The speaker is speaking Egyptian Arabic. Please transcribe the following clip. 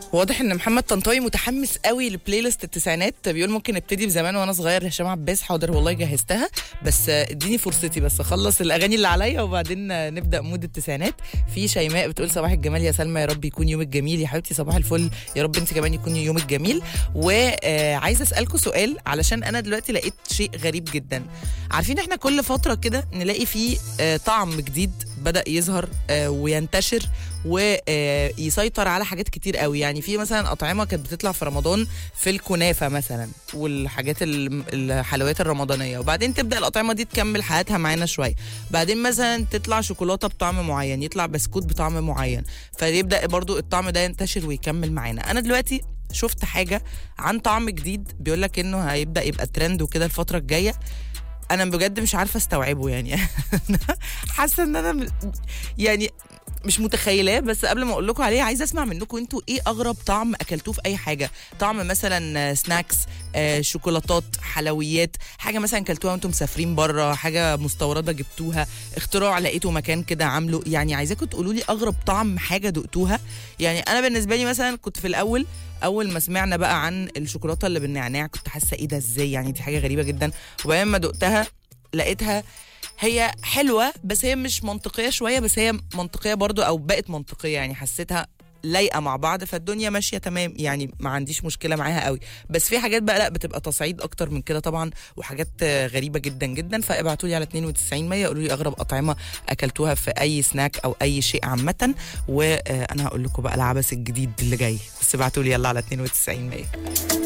واضح ان محمد طنطاوي متحمس قوي لبلاي ليست التسعينات بيقول ممكن نبتدي بزمان وانا صغير هشام عباس حاضر والله جهزتها بس آه، اديني فرصتي بس اخلص الاغاني اللي عليا وبعدين آه، نبدا مود التسعينات في شيماء بتقول صباح الجمال يا سلمى يا رب يكون يومك جميل يا حبيبتي صباح الفل يا رب انت كمان يكون يومك جميل وعايزه اسالكم سؤال علشان انا دلوقتي لقيت شيء غريب جدا عارفين احنا كل فتره كده نلاقي فيه آه، طعم جديد بدا يظهر آه، وينتشر ويسيطر على حاجات كتير قوي يعني في مثلا اطعمه كانت بتطلع في رمضان في الكنافه مثلا والحاجات ال- الحلويات الرمضانيه وبعدين تبدا الاطعمه دي تكمل حياتها معانا شويه بعدين مثلا تطلع شوكولاته بطعم معين يطلع بسكوت بطعم معين فيبدا برضو الطعم ده ينتشر ويكمل معانا انا دلوقتي شفت حاجه عن طعم جديد بيقول لك انه هيبدا يبقى ترند وكده الفتره الجايه انا بجد مش عارفه استوعبه يعني حاسه ان انا م- يعني مش متخيلاه بس قبل ما اقول لكم عليه عايزه اسمع منكم انتوا ايه اغرب طعم اكلتوه في اي حاجه طعم مثلا سناكس آه، شوكولاتات حلويات حاجه مثلا كلتوها وانتم مسافرين بره حاجه مستورده جبتوها اختراع لقيتوا مكان كده عامله يعني عايزاكم تقولوا لي اغرب طعم حاجه دقتوها يعني انا بالنسبه لي مثلا كنت في الاول اول ما سمعنا بقى عن الشوكولاته اللي بالنعناع كنت حاسه ايه ده ازاي يعني دي حاجه غريبه جدا وبعدين ما دقتها لقيتها هي حلوه بس هي مش منطقيه شويه بس هي منطقيه برضو او بقت منطقيه يعني حسيتها لايقه مع بعض فالدنيا ماشيه تمام يعني ما عنديش مشكله معاها قوي بس في حاجات بقى لا بتبقى تصعيد اكتر من كده طبعا وحاجات آه، غريبه جدا جدا فابعتوا لي على 92 100 قولوا لي اغرب اطعمه اكلتوها في اي سناك او اي شيء عامه وانا هقول لكم بقى العبث الجديد اللي جاي بس ابعتوا لي يلا على 92 100